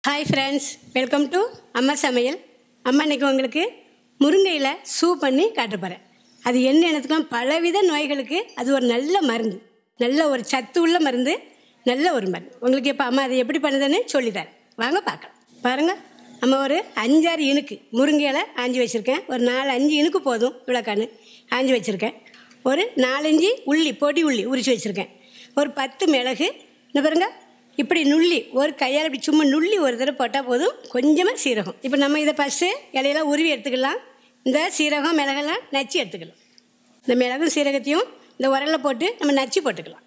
hi friends welcome to அம்மா சமையல் அம்மா இன்னைக்கு உங்களுக்கு முருங்கையில் சூப் பண்ணி காட்ட போகிறேன் அது என்ன எனத்துக்கலாம் பலவித நோய்களுக்கு அது ஒரு நல்ல மருந்து நல்ல ஒரு சத்து உள்ள மருந்து நல்ல ஒரு மருந்து உங்களுக்கு இப்போ அம்மா அதை எப்படி பண்ணுதுன்னு சொல்லித்தரேன் வாங்க பார்க்கலாம் பாருங்கள் நம்ம ஒரு அஞ்சாறு இனுக்கு முருங்கையில் ஆஞ்சி வச்சுருக்கேன் ஒரு நாலு அஞ்சு இனுக்கு போதும் இவ்வளோக்கான்னு ஆஞ்சி வச்சுருக்கேன் ஒரு நாலஞ்சு உள்ளி பொடி உள்ளி உரிச்சு வச்சுருக்கேன் ஒரு பத்து மிளகு இந்த பாருங்க இப்படி நுள்ளி ஒரு கையால் இப்படி சும்மா நுள்ளி ஒரு தடவை போட்டால் போதும் கொஞ்சமாக சீரகம் இப்போ நம்ம இதை ஃபஸ்ட்டு இலையெல்லாம் உருவி எடுத்துக்கலாம் இந்த சீரகம் மிளகெல்லாம் நச்சு எடுத்துக்கலாம் இந்த மிளகும் சீரகத்தையும் இந்த உரலில் போட்டு நம்ம நச்சு போட்டுக்கலாம்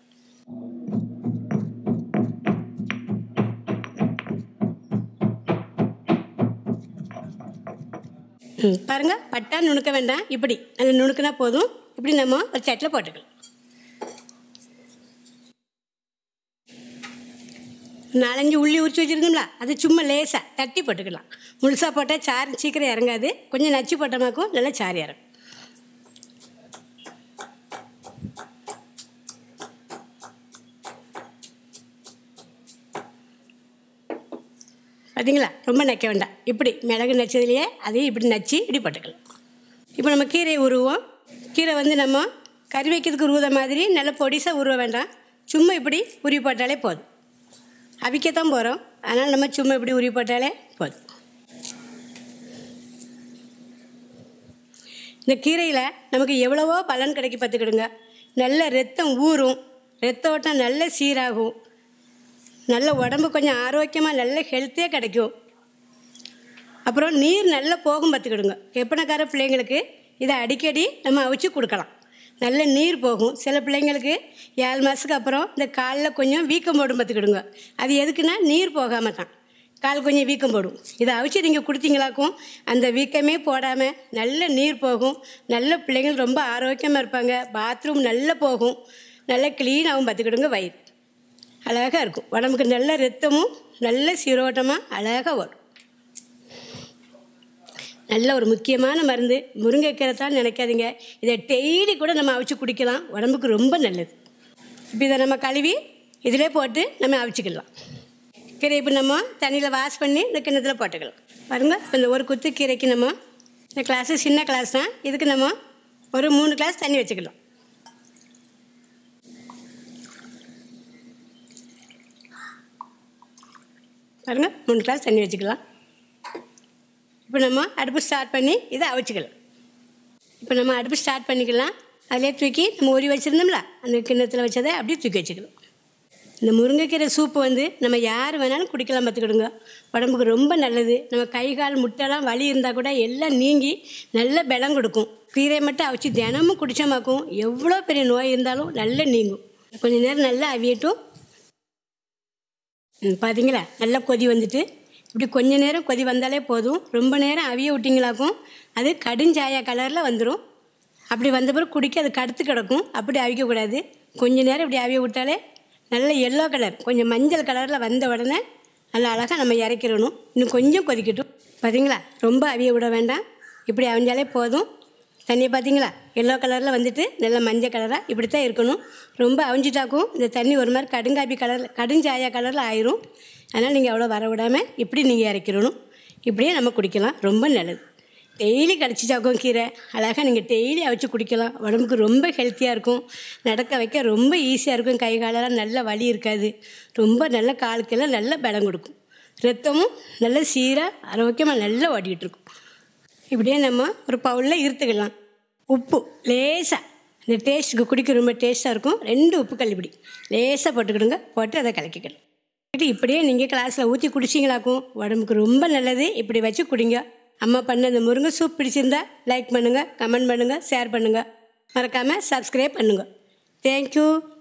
ம், பாருங்க பட்டா நுணுக்க வேண்டாம் இப்படி நல்லா நுணுக்குனா போதும் இப்படி நம்ம ஒரு சட்டில் போட்டுக்கலாம் நாலஞ்சு உள்ளி உரிச்சு வச்சுருந்தோம்ல அது சும்மா லேசாக தட்டி போட்டுக்கலாம் முழுசாக போட்டால் சாறு சீக்கிரம் இறங்காது கொஞ்சம் நச்சு போட்டோமாக்கும் நல்லா சாறு இறங்கும் பார்த்தீங்களா ரொம்ப நக்க வேண்டாம் இப்படி மிளகு நச்சதுலேயே அதையும் இப்படி நச்சு இப்படி போட்டுக்கலாம் இப்போ நம்ம கீரையை உருவோம் கீரை வந்து நம்ம கறி வைக்கிறதுக்கு உருவுத மாதிரி நல்ல பொடிசாக உருவ வேண்டாம் சும்மா இப்படி உருவி போட்டாலே போதும் அவிக்கத்தான் போகிறோம் அதனால் நம்ம சும்மா இப்படி உருவி போட்டாலே போதும் இந்த கீரையில் நமக்கு எவ்வளவோ பலன் கிடைக்க பார்த்துக்கிடுங்க நல்ல ரத்தம் ஊறும் ரத்த ஓட்டம் நல்ல சீராகும் நல்ல உடம்பு கொஞ்சம் ஆரோக்கியமாக நல்ல ஹெல்த்தியாக கிடைக்கும் அப்புறம் நீர் நல்லா போகும் பார்த்துக்கிடுங்க எப்பனக்கார பிள்ளைங்களுக்கு இதை அடிக்கடி நம்ம அவிச்சு கொடுக்கலாம் நல்ல நீர் போகும் சில பிள்ளைங்களுக்கு ஏழு மாதத்துக்கு அப்புறம் இந்த காலில் கொஞ்சம் வீக்கம் போடும் பார்த்துக்கிடுங்க அது எதுக்குன்னா நீர் போகாமல் தான் கால் கொஞ்சம் வீக்கம் போடும் இதை அவிச்சு நீங்கள் கொடுத்தீங்களாக்கும் அந்த வீக்கமே போடாமல் நல்ல நீர் போகும் நல்ல பிள்ளைங்கள் ரொம்ப ஆரோக்கியமாக இருப்பாங்க பாத்ரூம் நல்லா போகும் நல்லா க்ளீனாகவும் பார்த்துக்கிடுங்க வயிறு அழகாக இருக்கும் உடம்புக்கு நல்ல ரத்தமும் நல்ல சீரோட்டமாக அழகாக வரும் நல்ல ஒரு முக்கியமான மருந்து முருங்கைக்கீரை தான் நினைக்காதீங்க இதை டெய்லி கூட நம்ம அவிச்சு குடிக்கலாம் உடம்புக்கு ரொம்ப நல்லது இப்போ இதை நம்ம கழுவி இதிலே போட்டு நம்ம அவிச்சிக்கலாம் கீரை இப்போ நம்ம தண்ணியில் வாஷ் பண்ணி இந்த கிண்ணத்தில் போட்டுக்கலாம் பாருங்கள் இப்போ இந்த ஒரு குத்து கீரைக்கு நம்ம இந்த கிளாஸு சின்ன கிளாஸ் தான் இதுக்கு நம்ம ஒரு மூணு கிளாஸ் தண்ணி வச்சுக்கலாம் பாருங்கள் மூணு கிளாஸ் தண்ணி வச்சுக்கலாம் இப்போ நம்ம அடுப்பு ஸ்டார்ட் பண்ணி இதை அவிச்சிக்கலாம் இப்போ நம்ம அடுப்பு ஸ்டார்ட் பண்ணிக்கலாம் அதிலே தூக்கி நம்ம உரி வச்சுருந்தோம்ல அந்த கிண்ணத்தில் வச்சதை அப்படியே தூக்கி வச்சுக்கலாம் இந்த முருங்கைக்கீரை சூப்பு வந்து நம்ம யார் வேணாலும் குடிக்கலாம் பார்த்துக்கிடுங்க உடம்புக்கு ரொம்ப நல்லது நம்ம கை கால் முட்டைலாம் வலி இருந்தால் கூட எல்லாம் நீங்கி நல்ல பலம் கொடுக்கும் கீரை மட்டும் அவிச்சு தினமும் குடிச்சமாக்கும் எவ்வளோ பெரிய நோய் இருந்தாலும் நல்லா நீங்கும் கொஞ்சம் நேரம் நல்லா அவியட்டும் ம், பார்த்தீங்களா நல்லா கொதி வந்துட்டு இப்படி கொஞ்ச நேரம் கொதி வந்தாலே போதும் ரொம்ப நேரம் அவிய விட்டிங்களாக்கும் அது கடுஞ்சாயா கலரில் வந்துடும் அப்படி வந்த பிறகு குடிக்க அது கடுத்து கிடக்கும் அப்படி அவிக்கக்கூடாது கொஞ்ச நேரம் இப்படி அவிய விட்டாலே நல்ல எல்லோ கலர் கொஞ்சம் மஞ்சள் கலரில் வந்த உடனே நல்லா அழகாக நம்ம இறக்கிடணும் இன்னும் கொஞ்சம் கொதிக்கட்டும் பார்த்தீங்களா ரொம்ப அவிய விட வேண்டாம் இப்படி அவிஞ்சாலே போதும் தண்ணியை பார்த்தீங்களா எல்லோ கலரில் வந்துட்டு நல்ல மஞ்சள் கலராக இப்படி தான் இருக்கணும் ரொம்ப அவிஞ்சிட்டாக்கும் இந்த தண்ணி ஒரு மாதிரி கடுங்காப்பி கலரில் கடுஞ்சாயா கலரில் ஆயிரும் அதனால் நீங்கள் அவ்வளோ வர விடாமல் இப்படி நீங்கள் இறக்கிடணும் இப்படியே நம்ம குடிக்கலாம் ரொம்ப நல்லது டெய்லி கடிச்சிச்சாக்கும் கீரை அழகாக நீங்கள் டெய்லி அவிச்சு குடிக்கலாம் உடம்புக்கு ரொம்ப ஹெல்த்தியாக இருக்கும் நடக்க வைக்க ரொம்ப ஈஸியாக இருக்கும் கை காலெல்லாம் நல்ல வலி இருக்காது ரொம்ப நல்ல காலுக்கெல்லாம் நல்ல பலம் கொடுக்கும் ரத்தமும் நல்ல சீராக ஆரோக்கியமாக நல்லா ஓடிக்கிட்டு இருக்கும் இப்படியே நம்ம ஒரு பவுலில் இருத்துக்கலாம் உப்பு லேசாக இந்த டேஸ்ட்டுக்கு குடிக்க ரொம்ப டேஸ்ட்டாக இருக்கும் ரெண்டு உப்பு கல்லிப்படி லேசாக போட்டுக்கிடுங்க போட்டு அதை கலக்கிக்கலாம் இது இப்படியே நீங்கள் கிளாஸில் ஊற்றி குடிச்சிங்களாக்கும் உடம்புக்கு ரொம்ப நல்லது இப்படி வச்சு குடிங்க அம்மா பண்ண இந்த முருங்கை சூப் பிடிச்சிருந்தா லைக் பண்ணுங்கள் கமெண்ட் பண்ணுங்கள் ஷேர் பண்ணுங்கள் மறக்காமல் சப்ஸ்கிரைப் பண்ணுங்கள் தேங்க்யூ